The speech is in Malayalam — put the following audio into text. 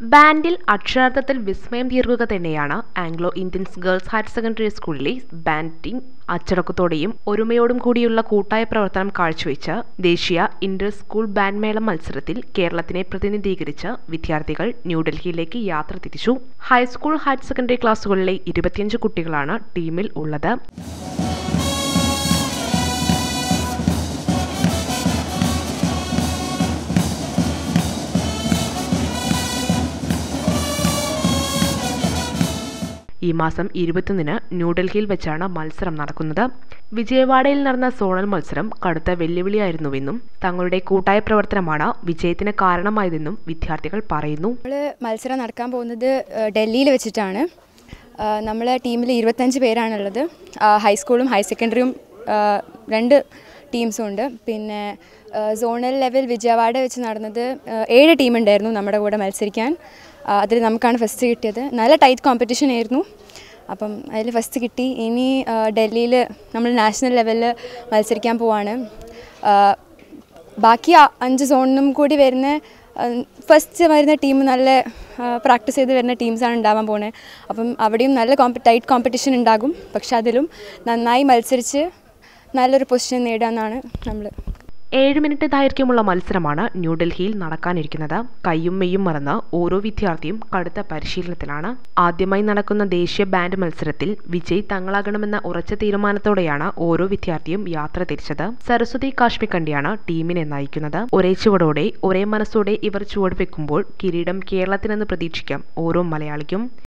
ബാൻഡിൽ അക്ഷരാർത്ഥത്തിൽ വിസ്മയം തീർക്കുക തന്നെയാണ് Anglo Indians girls higher secondary സ്കൂളിലെ ബാൻഡ് ടീം അച്ചടക്കത്തോടെയും ഒരുമയോടും കൂടിയുള്ള കൂട്ടായ പ്രവർത്തനം കാഴ്ചവെച്ച് ദേശീയ ഇന്റർ സ്കൂൾ ബാൻഡ് മേള മത്സരത്തിൽ കേരളത്തിനെ പ്രതിനിധീകരിച്ച് വിദ്യാർത്ഥികൾ ന്യൂഡൽഹിയിലേക്ക് യാത്ര തിരിച്ചു ഹൈസ്കൂൾ ഹയർ സെക്കൻഡറി ക്ലാസുകളിലെ ഇരുപത്തിയഞ്ച് കുട്ടികളാണ് ടീമിൽ ഉള്ളത് ഈ മാസം ഇരുപത്തൊന്നിന് ന്യൂഡൽഹിയിൽ വെച്ചാണ് മത്സരം നടക്കുന്നത് വിജയവാഡയിൽ നടന്ന സോണൽ മത്സരം കടുത്ത വെല്ലുവിളിയായിരുന്നുവെന്നും തങ്ങളുടെ കൂട്ടായ പ്രവർത്തനമാണ് വിജയത്തിന് കാരണമായതെന്നും വിദ്യാർത്ഥികൾ പറയുന്നു നമ്മൾ മത്സരം നടക്കാൻ പോകുന്നത് ഡൽഹിയിൽ വെച്ചിട്ടാണ് നമ്മൾ ടീമിൽ ഇരുപത്തഞ്ച് പേരാണുള്ളത് ഹൈസ്കൂളും ഹയർ സെക്കൻഡറിയും രണ്ട് ടീംസും ഉണ്ട് പിന്നെ സോണൽ ലെവൽ വിജയവാഡ വെച്ച് നടന്നത് ഏഴ് ടീം ഉണ്ടായിരുന്നു നമ്മുടെ കൂടെ മത്സരിക്കാൻ അതിൽ നമുക്കാണ് ഫസ്റ്റ് കിട്ടിയത് നല്ല ടൈറ്റ് കോമ്പറ്റീഷൻ ആയിരുന്നു അപ്പം അതിൽ ഫസ്റ്റ് കിട്ടി ഇനി ഡൽഹിയിൽ നമ്മൾ നാഷണൽ ലെവലിൽ മത്സരിക്കാൻ പോവാണ് ബാക്കി അഞ്ച് സോണിനും കൂടി വരുന്ന ഫസ്റ്റ് വരുന്ന ടീം നല്ല പ്രാക്ടീസ് ചെയ്ത് വരുന്ന ടീംസാണ് ഉണ്ടാവാൻ പോകുന്നത് അപ്പം അവിടെയും നല്ല കോമ്പ ടൈറ്റ് കോമ്പറ്റീഷൻ ഉണ്ടാകും പക്ഷെ അതിലും നന്നായി മത്സരിച്ച് നല്ലൊരു പൊസിഷൻ നേടാമെന്നാണ് നമ്മൾ ഏഴ് മിനിറ്റ് ദൈർഘ്യമുള്ള മത്സരമാണ് ന്യൂഡൽഹിയിൽ നടക്കാനിരിക്കുന്നത് കയ്യും മെയ്യും മറന്ന് ഓരോ വിദ്യാർത്ഥിയും കടുത്ത പരിശീലനത്തിലാണ് ആദ്യമായി നടക്കുന്ന ദേശീയ ബാൻഡ് മത്സരത്തിൽ വിജയ് തങ്ങളാകണമെന്ന ഉറച്ച തീരുമാനത്തോടെയാണ് ഓരോ വിദ്യാർത്ഥിയും യാത്ര തിരിച്ചത് സരസ്വതി കാശ്മിക്കണ്ടിയാണ് ടീമിനെ നയിക്കുന്നത് ഒരേ ചുവടോടെ ഒരേ മനസ്സോടെ ഇവർ ചുവടുവെക്കുമ്പോൾ കിരീടം കേരളത്തിനെന്ന് പ്രതീക്ഷിക്കാം ഓരോ മലയാളിക്കും